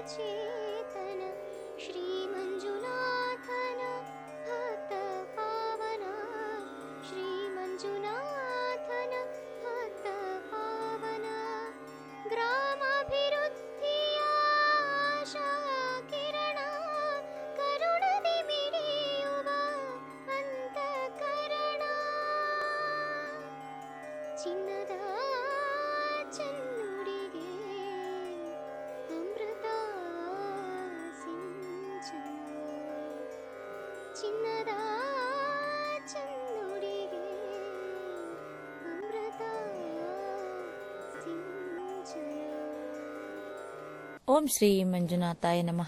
चेतन श्रीमञ्जुनाथन भक्त पावन श्रीमञ्जुनाथन भक्त पावन ಗ್ರಾಮಾಭಿವೃದ್ಧಿಯ ಆಶಾ ಕಿರಣ ಕರುಣದಿ ಮಿಡಿಯುವ ಅಂತಃಕರಣ ಚಿನ್ನದ ಚೆನ್ನುಡಿಗೆ ಅಮೃತ ಸಿಂಚನ ಚಿನ್ನದ ಚೆನ್ನುಡಿಗೆ ಅಮೃತ ಸಿಂಚನ ಓಂ ಶ್ರೀ ಮಂಜುನಾಥಾಯ ನಮಃ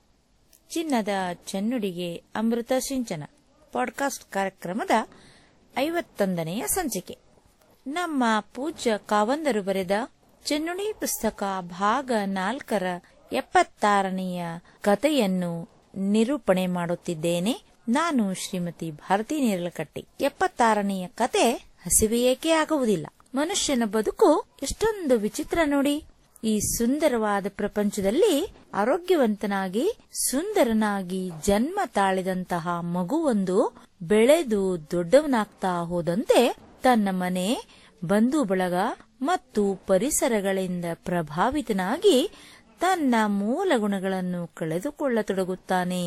ಚಿನ್ನದ ಚೆನ್ನುಡಿಗೆ ಅಮೃತ ಸಿಂಚನ ಪಾಡ್ಕಾಸ್ಟ್ ಕಾರ್ಯಕ್ರಮದ ಐವತ್ತೊಂದನೆಯ ಸಂಚಿಕೆ ನಮ್ಮ ಪೂಜ್ಯ ಕಾವಂದರು ಬರೆದ ಚೆನ್ನುಡಿ ಪುಸ್ತಕ ಭಾಗ ನಾಲ್ಕರ ಎಪ್ಪತ್ತಾರನೆಯ ಕಥೆಯನ್ನು ನಿರೂಪಣೆ ಮಾಡುತ್ತಿದ್ದೇನೆ ನಾನು ಶ್ರೀಮತಿ ಭಾರತಿ ನೇರಲಕಟ್ಟಿ ಎಪ್ಪತ್ತಾರನೆಯ ಕತೆ ಹಸಿವೆಯೇಕೆ ಆಗುವುದಿಲ್ಲ ಮನುಷ್ಯನ ಬದುಕು ಎಷ್ಟೊಂದು ವಿಚಿತ್ರ ನೋಡಿ ಈ ಸುಂದರವಾದ ಪ್ರಪಂಚದಲ್ಲಿ ಆರೋಗ್ಯವಂತನಾಗಿ ಸುಂದರನಾಗಿ ಜನ್ಮ ತಾಳಿದಂತಹ ಮಗುವೊಂದು ಬೆಳೆದು ದೊಡ್ಡವನಾಗ್ತಾ ಹೋದಂತೆ ತನ್ನ ಮನೆ ಬಂಧು ಬಳಗ ಮತ್ತು ಪರಿಸರಗಳಿಂದ ಪ್ರಭಾವಿತನಾಗಿ ತನ್ನ ಮೂಲ ಗುಣಗಳನ್ನು ಕಳೆದುಕೊಳ್ಳತೊಡಗುತ್ತಾನೆ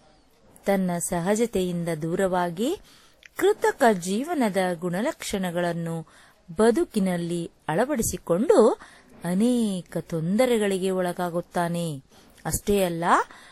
ತನ್ನ ಸಹಜತೆಯಿಂದ ದೂರವಾಗಿ ಕೃತಕ ಜೀವನದ ಗುಣಲಕ್ಷಣಗಳನ್ನು ಬದುಕಿನಲ್ಲಿ ಅಳವಡಿಸಿಕೊಂಡು ಅನೇಕ ತೊಂದರೆಗಳಿಗೆ ಒಳಗಾಗುತ್ತಾನೆ ಅಷ್ಟೇ ಅಲ್ಲ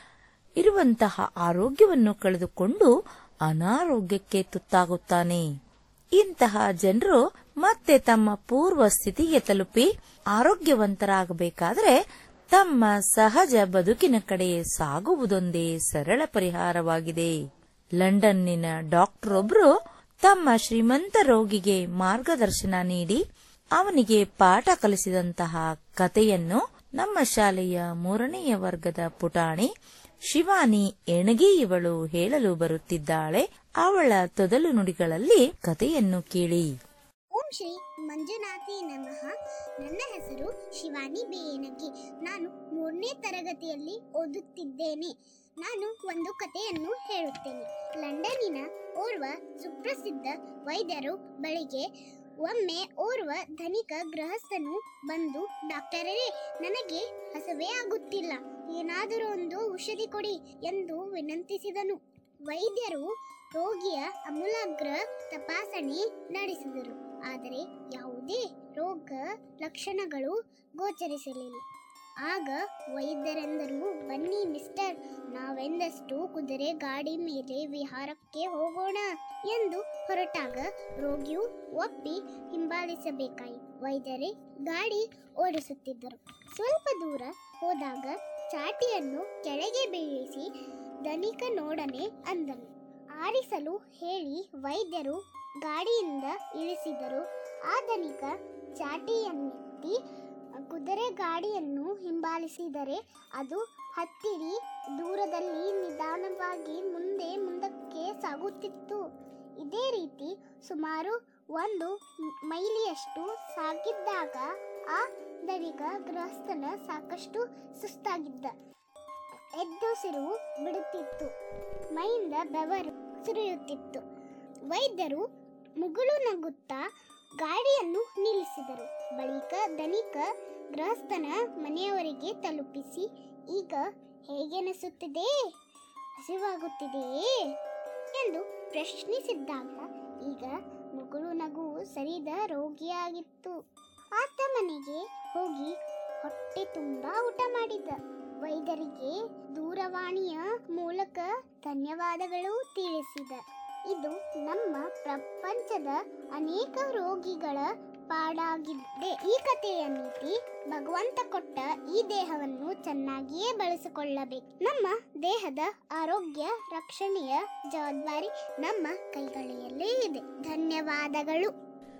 ಇರುವಂತಹ ಆರೋಗ್ಯವನ್ನು ಕಳೆದುಕೊಂಡು ಅನಾರೋಗ್ಯಕ್ಕೆ ತುತ್ತಾಗುತ್ತಾನೆ ಇಂತಹ ಜನರು ಮತ್ತೆ ತಮ್ಮ ಪೂರ್ವ ಸ್ಥಿತಿಗೆ ತಲುಪಿ ಆರೋಗ್ಯವಂತರಾಗಬೇಕಾದರೆ ತಮ್ಮ ಸಹಜ ಬದುಕಿನ ಕಡೆ ಸಾಗುವುದೊಂದೇ ಸರಳ ಪರಿಹಾರವಾಗಿದೆ ಲಂಡನ್ನಿನ ಡಾಕ್ಟರ್ ಒಬ್ರು ತಮ್ಮ ಶ್ರೀಮಂತ ರೋಗಿಗೆ ಮಾರ್ಗದರ್ಶನ ನೀಡಿ ಅವನಿಗೆ ಪಾಠ ಕಲಿಸಿದಂತಹ ಕಥೆಯನ್ನು ನಮ್ಮ ಶಾಲೆಯ ಮೂರನೆಯ ವರ್ಗದ ಪುಟಾಣಿ ಶಿವಾನಿ ಎಣಗಿ ಇವಳು ಹೇಳಲು ಬರುತ್ತಿದ್ದಾಳೆ ಅವಳ ತೊದಲು ನುಡಿಗಳಲ್ಲಿ ಕಥೆಯನ್ನು ಕೇಳಿ ಓಂ ಶ್ರೀ ಮಂಜುನಾಥಿ ನಮಃ ನನ್ನ ಹೆಸರು ಶಿವಾನಿ ಬೇನಗಿ ನಾನು ಮೂರನೇ ತರಗತಿಯಲ್ಲಿ ಓದುತ್ತಿದ್ದೇನೆ ನಾನು ಒಂದು ಕಥೆಯನ್ನು ಹೇಳುತ್ತೇನೆ ಲಂಡನ್ನಿನ ಓರ್ವ ಸುಪ್ರಸಿದ್ಧ ವೈದ್ಯರು ಬಳಿಗೆ ಒಮ್ಮೆ ಓರ್ವ ಧನಿಕ ಗೃಹಸ್ಥನು ಬಂದು ಡಾಕ್ಟರರೇ ನನಗೆ ಹಸವೇ ಆಗುತ್ತಿಲ್ಲ ಏನಾದರೂ ಒಂದು ಔಷಧಿ ಕೊಡಿ ಎಂದು ವಿನಂತಿಸಿದನು ವೈದ್ಯರು ರೋಗಿಯ ಅಮೂಲಾಗ್ರ ತಪಾಸಣೆ ನಡೆಸಿದರು ಆದರೆ ಯಾವುದೇ ರೋಗ ಲಕ್ಷಣಗಳು ಗೋಚರಿಸಲಿಲ್ಲ ಆಗ ವೈದ್ಯರೆಂದರು ಬನ್ನಿ ಮಿಸ್ಟರ್ ನಾವೆಂದಷ್ಟು ಕುದುರೆ ಗಾಡಿ ಮೇಲೆ ವಿಹಾರಕ್ಕೆ ಹೋಗೋಣ ಎಂದು ಹೊರಟಾಗ ರೋಗಿಯು ಒಪ್ಪಿ ಹಿಂಬಾಲಿಸಬೇಕಾಯಿತು ವೈದ್ಯರೇ ಗಾಡಿ ಓಡಿಸುತ್ತಿದ್ದರು ಸ್ವಲ್ಪ ದೂರ ಹೋದಾಗ ಚಾಟಿಯನ್ನು ಕೆಳಗೆ ಬೀಳಿಸಿ ಧನಿಕನೊಡನೆ ಅಂದನು ಆರಿಸಲು ಹೇಳಿ ವೈದ್ಯರು ಗಾಡಿಯಿಂದ ಇಳಿಸಿದರು ಆ ಧನಿಕ ಚಾಟಿಯನ್ನೆತ್ತಿ ಕುದುರೆ ಗಾಡಿಯನ್ನು ಹಿಂಬಾಲಿಸಿದರೆ ಅದು ಹತ್ತಿರಿ ದೂರದಲ್ಲಿ ನಿಧಾನವಾಗಿ ಮುಂದೆ ಮುಂದಕ್ಕೆ ಸಾಗುತ್ತಿತ್ತು ಇದೇ ರೀತಿ ಸುಮಾರು ಒಂದು ಮೈಲಿಯಷ್ಟು ಸಾಗಿದ್ದಾಗ ಆ ಧನಿಕ ಗೃಹಸ್ಥನ ಸಾಕಷ್ಟು ಸುಸ್ತಾಗಿದ್ದ ಎದ್ದೊಸಿರು ಬಿಡುತ್ತಿತ್ತು ಮೈಯಿಂದ ಬೆವರು ಸುರಿಯುತ್ತಿತ್ತು ವೈದ್ಯರು ಮುಗುಳು ನಗುತ್ತಾ ಗಾಡಿಯನ್ನು ನಿಲ್ಲಿಸಿದರು ಬಳಿಕ ಧನಿಕ ಗೃಹಸ್ಥನ ಮನೆಯವರಿಗೆ ತಲುಪಿಸಿ ಈಗ ಹೇಗೆನಿಸುತ್ತಿದೆ ಹಸಿವಾಗುತ್ತಿದೆಯೇ ಎಂದು ಪ್ರಶ್ನಿಸಿದ್ದಾಗ ಈಗ ಮುಗುಳು ನಗು ಸರಿದ ರೋಗಿಯಾಗಿತ್ತು ಆತ ಮನೆಗೆ ಹೋಗಿ ಹೊಟ್ಟೆ ತುಂಬಾ ಊಟ ಮಾಡಿದ ವೈದ್ಯರಿಗೆ ದೂರವಾಣಿಯ ಮೂಲಕ ಧನ್ಯವಾದಗಳು ತಿಳಿಸಿದ ಇದು ನಮ್ಮ ಪ್ರಪಂಚದ ಅನೇಕ ರೋಗಿಗಳ ಪಾಡಾಗಿದೆ ಈ ಕಥೆಯ ನೀತಿ ಭಗವಂತ ಕೊಟ್ಟ ಈ ದೇಹವನ್ನು ಚೆನ್ನಾಗಿಯೇ ಬಳಸಿಕೊಳ್ಳಬೇಕು ನಮ್ಮ ದೇಹದ ಆರೋಗ್ಯ ರಕ್ಷಣೆಯ ಜವಾಬ್ದಾರಿ ನಮ್ಮ ಕೈಗಳಲ್ಲೇ ಇದೆ ಧನ್ಯವಾದಗಳು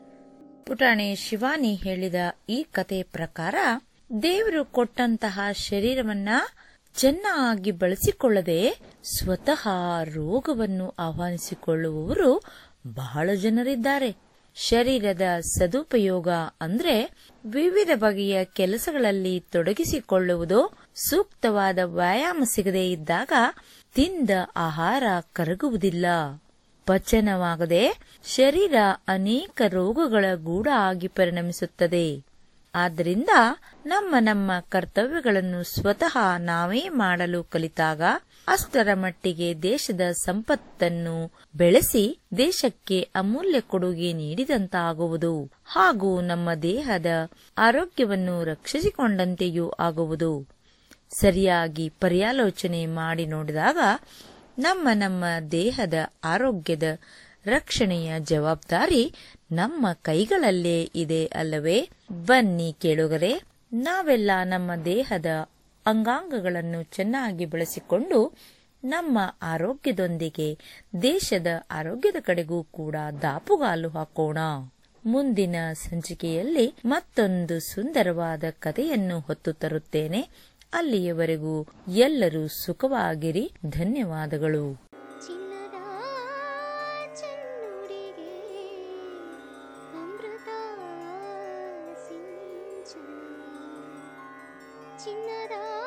ಪುಟಾಣಿ ಶಿವಾನಿ ಹೇಳಿದ ಈ ಕತೆ ಪ್ರಕಾರ ದೇವರು ಕೊಟ್ಟಂತಹ ಶರೀರವನ್ನ ಚೆನ್ನಾಗಿ ಬಳಸಿಕೊಳ್ಳದೆ ಸ್ವತಃ ರೋಗವನ್ನು ಆಹ್ವಾನಿಸಿಕೊಳ್ಳುವವರು ಬಹಳ ಜನರಿದ್ದಾರೆ ಶರೀರದ ಸದುಪಯೋಗ ಅಂದ್ರೆ ವಿವಿಧ ಬಗೆಯ ಕೆಲಸಗಳಲ್ಲಿ ತೊಡಗಿಸಿಕೊಳ್ಳುವುದು ಸೂಕ್ತವಾದ ವ್ಯಾಯಾಮ ಸಿಗದೇ ಇದ್ದಾಗ ತಿಂದ ಆಹಾರ ಕರಗುವುದಿಲ್ಲ ಪಚನವಾಗದೆ ಶರೀರ ಅನೇಕ ರೋಗಗಳ ಗೂಡ ಆಗಿ ಪರಿಣಮಿಸುತ್ತದೆ ಆದ್ದರಿಂದ ನಮ್ಮ ನಮ್ಮ ಕರ್ತವ್ಯಗಳನ್ನು ಸ್ವತಃ ನಾವೇ ಮಾಡಲು ಕಲಿತಾಗ ಅಷ್ಟರ ಮಟ್ಟಿಗೆ ದೇಶದ ಸಂಪತ್ತನ್ನು ಬೆಳೆಸಿ ದೇಶಕ್ಕೆ ಅಮೂಲ್ಯ ಕೊಡುಗೆ ನೀಡಿದಂತಾಗುವುದು ಹಾಗೂ ನಮ್ಮ ದೇಹದ ಆರೋಗ್ಯವನ್ನು ರಕ್ಷಿಸಿಕೊಂಡಂತೆಯೂ ಆಗುವುದು ಸರಿಯಾಗಿ ಪರ್ಯಾಲೋಚನೆ ಮಾಡಿ ನೋಡಿದಾಗ ನಮ್ಮ ನಮ್ಮ ದೇಹದ ಆರೋಗ್ಯದ ರಕ್ಷಣೆಯ ಜವಾಬ್ದಾರಿ ನಮ್ಮ ಕೈಗಳಲ್ಲೇ ಇದೆ ಅಲ್ಲವೇ ಬನ್ನಿ ಕೇಳುಗರೆ ನಾವೆಲ್ಲ ನಮ್ಮ ದೇಹದ ಅಂಗಾಂಗಗಳನ್ನು ಚೆನ್ನಾಗಿ ಬೆಳೆಸಿಕೊಂಡು ನಮ್ಮ ಆರೋಗ್ಯದೊಂದಿಗೆ ದೇಶದ ಆರೋಗ್ಯದ ಕಡೆಗೂ ಕೂಡ ದಾಪುಗಾಲು ಹಾಕೋಣ ಮುಂದಿನ ಸಂಚಿಕೆಯಲ್ಲಿ ಮತ್ತೊಂದು ಸುಂದರವಾದ ಕಥೆಯನ್ನು ಹೊತ್ತು ತರುತ್ತೇನೆ ಅಲ್ಲಿಯವರೆಗೂ ಎಲ್ಲರೂ ಸುಖವಾಗಿರಿ ಧನ್ಯವಾದಗಳು ಚಿನ್ನದ ಚೆನ್ನುಡಿಗೆ ಅಮೃತ ಸಿಂಚನ ಚಿನ್ನದ